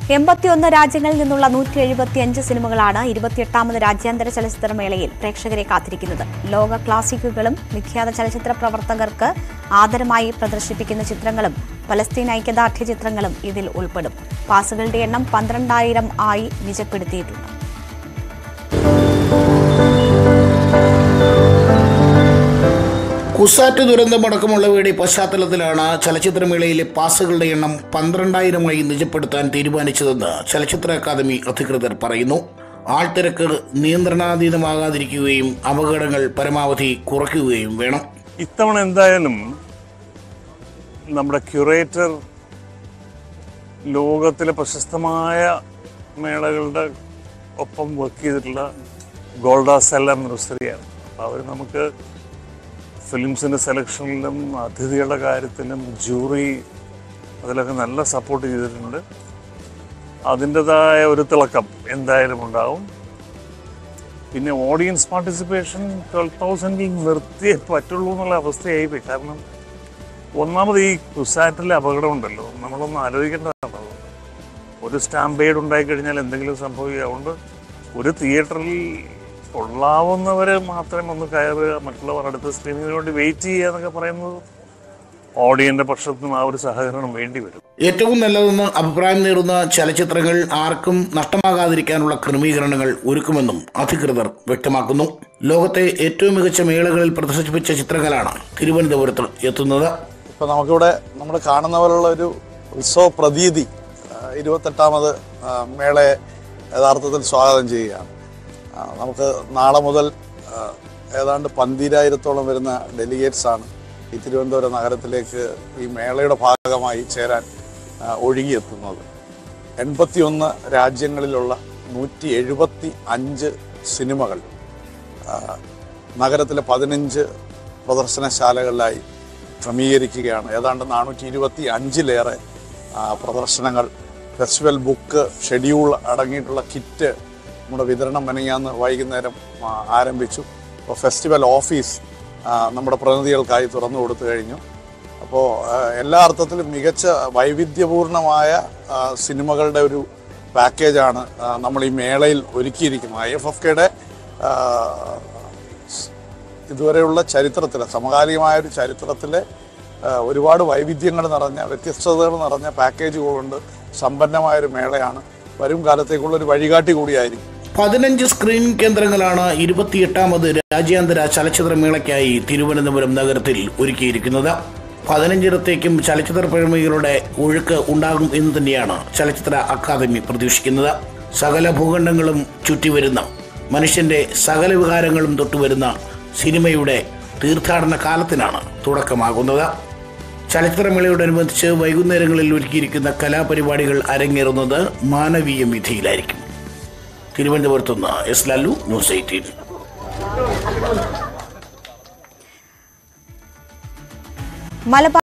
എൺപത്തിയൊന്ന് രാജ്യങ്ങളിൽ നിന്നുള്ള നൂറ്റി എഴുപത്തിയഞ്ച് സിനിമകളാണ് ഇരുപത്തിയെട്ടാമത് രാജ്യാന്തര ചലച്ചിത്രമേളയിൽ പ്രേക്ഷകരെ കാത്തിരിക്കുന്നത് ലോക ക്ലാസിക്കുകളും വിഖ്യാത ചലച്ചിത്ര പ്രവർത്തകർക്ക് ആദരമായി പ്രദർശിപ്പിക്കുന്ന ചിത്രങ്ങളും പലസ്തീൻ ഐക്യദാർഢ്യ ചിത്രങ്ങളും ഇതിൽ ഉൾപ്പെടും പാസുകളുടെ എണ്ണം പന്ത്രണ്ടായിരം ആയി നിജപ്പെടുത്തിയിട്ടുണ്ട് കുസാറ്റ് ദുരന്തമടക്കമുള്ളവയുടെ പശ്ചാത്തലത്തിലാണ് ചലച്ചിത്രമേളയിലെ പാസുകളുടെ എണ്ണം പന്ത്രണ്ടായിരമായി നിജപ്പെടുത്താൻ തീരുമാനിച്ചതെന്ന് ചലച്ചിത്ര അക്കാദമി അധികൃതർ പറയുന്നു ആൾത്തിരക്ക് നിയന്ത്രണാതീതമാകാതിരിക്കുകയും അപകടങ്ങൾ പരമാവധി കുറയ്ക്കുകയും വേണം ഇത്തവണ എന്തായാലും നമ്മുടെ ക്യൂറേറ്റർ ലോകത്തിലെ പ്രശസ്തമായ മേളകളുടെ ഒപ്പം വർക്ക് ചെയ്തിട്ടുള്ള ഗോൾഡ സെല്ലം എന്നൊരു സ്ത്രീയാണ് അപ്പോൾ അവർ നമുക്ക് ഫിലിംസിൻ്റെ സെലക്ഷനിലും അതിഥികളുടെ കാര്യത്തിലും ജൂറി അതിലൊക്കെ നല്ല സപ്പോർട്ട് ചെയ്തിട്ടുണ്ട് അതിൻ്റെതായ ഒരു തിളക്കം എന്തായാലും ഉണ്ടാവും പിന്നെ ഓഡിയൻസ് പാർട്ടിസിപ്പേഷൻ ട്വൽവ് തൗസൻഡിൽ നിർത്തിയേ പറ്റുള്ളൂ എന്നുള്ള അവസ്ഥയായി പോയി കാരണം ഒന്നാമത് ഈ കുസാറ്റിലെ അപകടം ഉണ്ടല്ലോ നമ്മളൊന്ന് ആലോചിക്കേണ്ടതാണ് ഒരു സ്റ്റാമ്പേഡ് ഉണ്ടായിക്കഴിഞ്ഞാൽ എന്തെങ്കിലും സംഭവിക്കുക അതുകൊണ്ട് ഒരു തിയേറ്ററിൽ കൊള്ളാവുന്നവർ മാത്രമേ ഒന്ന് കയറുക മറ്റുള്ളവർ അടുത്ത സ്ക്രീനിങ്ങിന് വേണ്ടി വെയിറ്റ് ചെയ്യുക എന്നൊക്കെ പറയുന്നത് ഓഡിയൻ്റെ പക്ഷത്തു നിന്ന് ആ ഒരു സഹകരണം വേണ്ടി വരും ഏറ്റവും നല്ലതെന്ന് അഭിപ്രായം നേടുന്ന ചലച്ചിത്രങ്ങൾ ആർക്കും നഷ്ടമാകാതിരിക്കാനുള്ള ക്രമീകരണങ്ങൾ ഒരുക്കുമെന്നും അധികൃതർ വ്യക്തമാക്കുന്നു ലോകത്തെ ഏറ്റവും മികച്ച മേളകളിൽ പ്രദർശിപ്പിച്ച ചിത്രങ്ങളാണ് തിരുവനന്തപുരത്ത് എത്തുന്നത് ഇപ്പോൾ നമുക്കിവിടെ നമ്മൾ കാണുന്ന പോലുള്ള ഒരു ഉത്സവ പ്രതീതി ആ, ഇരുപത്തെട്ടാമത് ആ, മേളയെ യഥാർത്ഥത്തിൽ സ്വാഗതം ചെയ്യുകയാണ് ആ, നമുക്ക് നാളെ മുതൽ ആ, ഏതാണ്ട് പന്തിരായിരത്തോളം വരുന്ന ഡെലിഗേറ്റ്സ് ആണ് ഈ തിരുവനന്തപുരം നഗരത്തിലേക്ക് ഈ മേളയുടെ ഭാഗമായി ചേരാൻ ആ, ഒഴുകിയെത്തുന്നത് എൺപത്തിയൊന്ന് രാജ്യങ്ങളിലുള്ള നൂറ്റി എഴുപത്തി അഞ്ച് സിനിമകൾ ആ, നഗരത്തിലെ പതിനഞ്ച് പ്രദർശനശാലകളിലായി ക്രമീകരിക്കുകയാണ് ഏതാണ്ട് നാനൂറ്റി ഇരുപത്തി അഞ്ചിലേറെ ആ, പ്രദർശനങ്ങൾ ഫെസ്റ്റിവൽ ബുക്ക് ഷെഡ്യൂൾ അടങ്ങിയിട്ടുള്ള കിറ്റ് നമ്മുടെ വിതരണം മെനങ്ങാന്ന് വൈകുന്നേരം ആ, ആരംഭിച്ചു അപ്പോൾ ഫെസ്റ്റിവൽ ഓഫീസ് ആ, നമ്മുടെ പ്രതിനിധികൾക്കായി തുറന്നു കൊടുത്തു കഴിഞ്ഞു അപ്പോൾ എല്ലാ അർത്ഥത്തിലും മികച്ച വൈവിധ്യപൂർണമായ ആ, സിനിമകളുടെ ഒരു പാക്കേജാണ് ആ, നമ്മൾ ഈ മേളയിൽ ഒരുക്കിയിരിക്കുന്നത് ഐ എഫ് എഫ് കെയുടെ ഇതുവരെയുള്ള ചരിത്രത്തിൽ സമകാലികമായ ഒരു ചരിത്രത്തിലെ ആ, ഒരുപാട് വൈവിധ്യങ്ങൾ നിറഞ്ഞ വ്യത്യസ്തതകൾ നിറഞ്ഞ പാക്കേജുകൾ കൊണ്ട് സമ്പന്നമായ ഒരു മേളയാണ് വരും കാലത്തേക്കുള്ള ഒരു വഴികാട്ടി കൂടിയായിരിക്കും പതിനഞ്ച് സ്ക്രീനിംഗ് കേന്ദ്രങ്ങളാണ് ഇരുപത്തിയെട്ടാമത് രാജ്യാന്തര ചലച്ചിത്രമേളയ്ക്കായി തിരുവനന്തപുരം നഗരത്തിൽ ഒരുക്കിയിരിക്കുന്നത് പതിനഞ്ചിടത്തേക്കും ചലച്ചിത്ര പ്രേമികളുടെ ഒഴുക്ക് ഉണ്ടാകും എന്ന് തന്നെയാണ് ചലച്ചിത്ര അക്കാദമി പ്രതീക്ഷിക്കുന്നത് സകല ഭൂഖണ്ഡങ്ങളും ചുറ്റിവരുന്ന മനുഷ്യന്റെ സകല വികാരങ്ങളും തൊട്ടുവരുന്ന സിനിമയുടെ തീർത്ഥാടന കാലത്തിനാണ് തുടക്കമാകുന്നത് ചലച്ചിത്രമേളയോടനുബന്ധിച്ച് വൈകുന്നേരങ്ങളിൽ ഒരുക്കിയിരിക്കുന്ന കലാപരിപാടികൾ അരങ്ങേറുന്നത് മാനവീയ വിധിയിലായിരിക്കും തിരുവനന്തപുരത്തുനിന്ന് S Lalu news eighteen Malabar